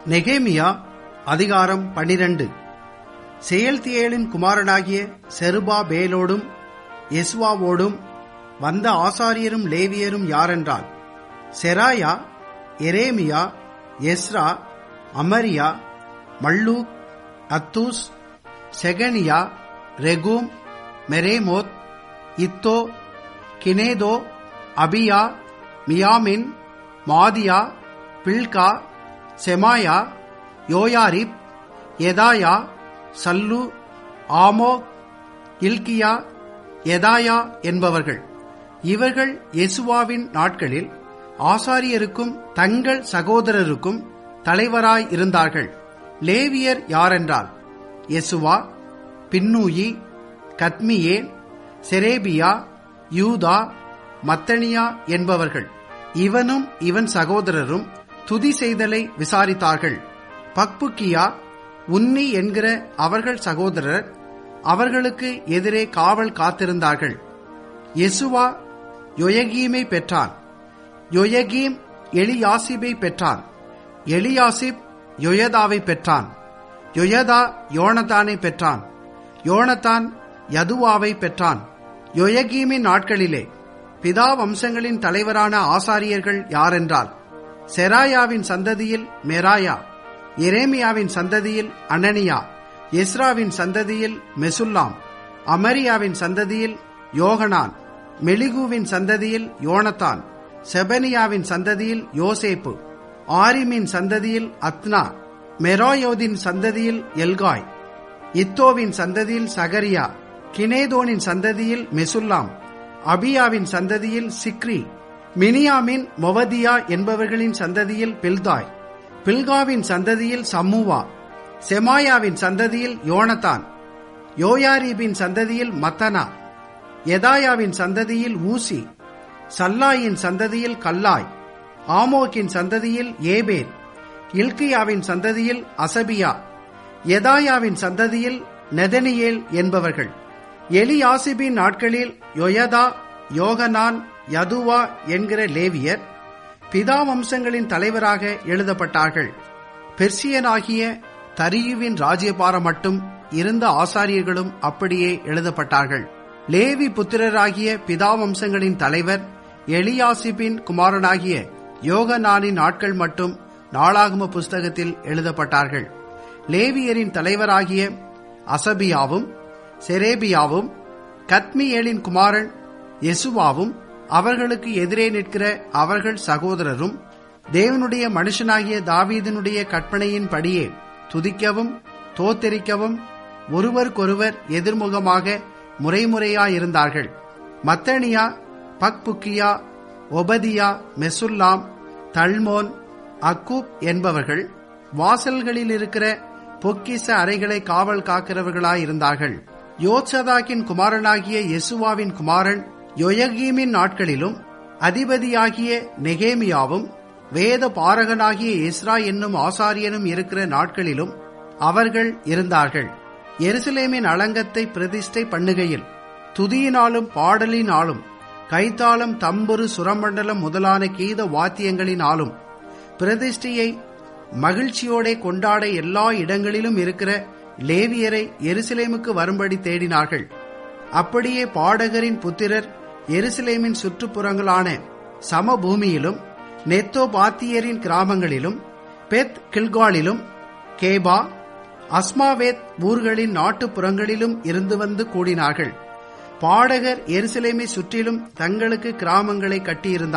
நெகேமியா அதிகாரம் பனிரண்டு செயல்தியேலின் குமாரனாகிய செருபா பேலோடும் எஸ்வாவோடும் வந்த ஆசாரியரும் லேவியரும் யாரென்றால் செராயா எரேமியா எஸ்ரா அமரியா மல்லூக் அத்தூஸ் செகனியா ரெகூம் மெரேமோத் இத்தோ கினேதோ அபியா மியாமின் மாதியா பில்கா செமாயா யோயாரிப் எதாயா சல்லு ஆமோ இல்கியா எதாயா என்பவர்கள் இவர்கள் யெசுவாவின் நாட்களில் ஆசாரியருக்கும் தங்கள் சகோதரருக்கும் தலைவராய் இருந்தார்கள் லேவியர் யாரென்றால் யெசுவா பின்னூயி கத்மியேல் செரேபியா யூதா மத்தனியா என்பவர்கள் இவனும் இவன் சகோதரரும் துதி செய்தலை விசாரித்தார்கள் பக்புக்கியா உன்னி என்கிற அவர்கள் சகோதரர் அவர்களுக்கு எதிரே காவல் காத்திருந்தார்கள் யெசுவா யொயகீமை பெற்றான் யொயகீம் எலியாசிபை பெற்றான் எலியாசிப் யொயதாவை பெற்றான் யொயதா யோனத்தானை பெற்றான் யோனத்தான் யதுவாவை பெற்றான் யொயகீமின் நாட்களிலே பிதா வம்சங்களின் தலைவரான ஆசாரியர்கள் யாரென்றால் செராயாவின் சந்ததியில் மெராயா எரேமியாவின் சந்ததியில் அனனியா எஸ்ராவின் சந்ததியில் மெசுல்லாம் அமரியாவின் சந்ததியில் யோகனான் மெலிகுவின் சந்ததியில் யோனத்தான் செபனியாவின் சந்ததியில் யோசேப்பு ஆரிமின் சந்ததியில் அத்னா மெராயோதின் சந்ததியில் எல்காய் இத்தோவின் சந்ததியில் சகரியா கினேதோனின் சந்ததியில் மெசுல்லாம் அபியாவின் சந்ததியில் சிக்ரி மினியாமின் மொவதியா என்பவர்களின் சந்ததியில் பில்தாய் பில்காவின் சந்ததியில் சம்முவா செமாயாவின் சந்ததியில் யோனத்தான் யோயாரீபின் சந்ததியில் மத்தனா எதாயாவின் சந்ததியில் ஊசி சல்லாயின் சந்ததியில் கல்லாய் ஆமோக்கின் சந்ததியில் ஏபேர் இல்கியாவின் சந்ததியில் அசபியா எதாயாவின் சந்ததியில் நெதனியேல் என்பவர்கள் எலியாசிபின் நாட்களில் யொயதா யோகனான் யதுவா என்கிற லேவியர் பிதா வம்சங்களின் தலைவராக எழுதப்பட்டார்கள் பெர்சியனாகிய தரியுவின் ராஜ்யபாரம் மட்டும் இருந்த ஆசாரியர்களும் அப்படியே எழுதப்பட்டார்கள் லேவி புத்திரராகிய பிதா வம்சங்களின் தலைவர் எலியாசிபின் குமாரனாகிய யோகனானின் நாட்கள் மட்டும் நாளாகம புஸ்தகத்தில் எழுதப்பட்டார்கள் லேவியரின் தலைவராகிய அசபியாவும் செரேபியாவும் கத்மியேலின் குமாரன் யெசுவாவும் அவர்களுக்கு எதிரே நிற்கிற அவர்கள் சகோதரரும் தேவனுடைய மனுஷனாகிய தாவீதனுடைய கற்பனையின் படியே துதிக்கவும் தோத்தரிக்கவும் ஒருவருக்கொருவர் எதிர்முகமாக முறைமுறையாயிருந்தார்கள் மத்தனியா பக்புக்கியா ஒபதியா மெசுல்லாம் தல்மோன் அக்கூப் என்பவர்கள் வாசல்களில் இருக்கிற பொக்கிச அறைகளை காவல் காக்கிறவர்களாயிருந்தார்கள் யோத்சதாக்கின் குமாரனாகிய யெசுவாவின் குமாரன் யொயகீமின் நாட்களிலும் அதிபதியாகிய நெகேமியாவும் வேத பாரகனாகிய இஸ்ரா என்னும் ஆசாரியனும் இருக்கிற நாட்களிலும் அவர்கள் இருந்தார்கள் எருசலேமின் அலங்கத்தை பிரதிஷ்டை பண்ணுகையில் துதியினாலும் பாடலினாலும் கைத்தாளம் தம்புரு சுரமண்டலம் முதலான கீத வாத்தியங்களினாலும் பிரதிஷ்டையை மகிழ்ச்சியோടെ கொண்டாட எல்லா இடங்களிலும் இருக்கிற லேவியரை எருசலேமுக்கு வரும்படி தேடினார்கள் அப்படியே பாடகரின் புத்திரர் எருசலேமின் சுற்றுப்புறங்களான சமபூமியிலும் நெத்தோ பாத்தியரின் கிராமங்களிலும் பெத் கில்காலிலும் கேபா அஸ்மாவேத் ஊர்களின் நாட்டுப்புறங்களிலும் இருந்து வந்து கூடினார்கள் பாடகர் எருசலேமை சுற்றிலும் தங்களுக்கு கிராமங்களை கட்டியிருந்தார்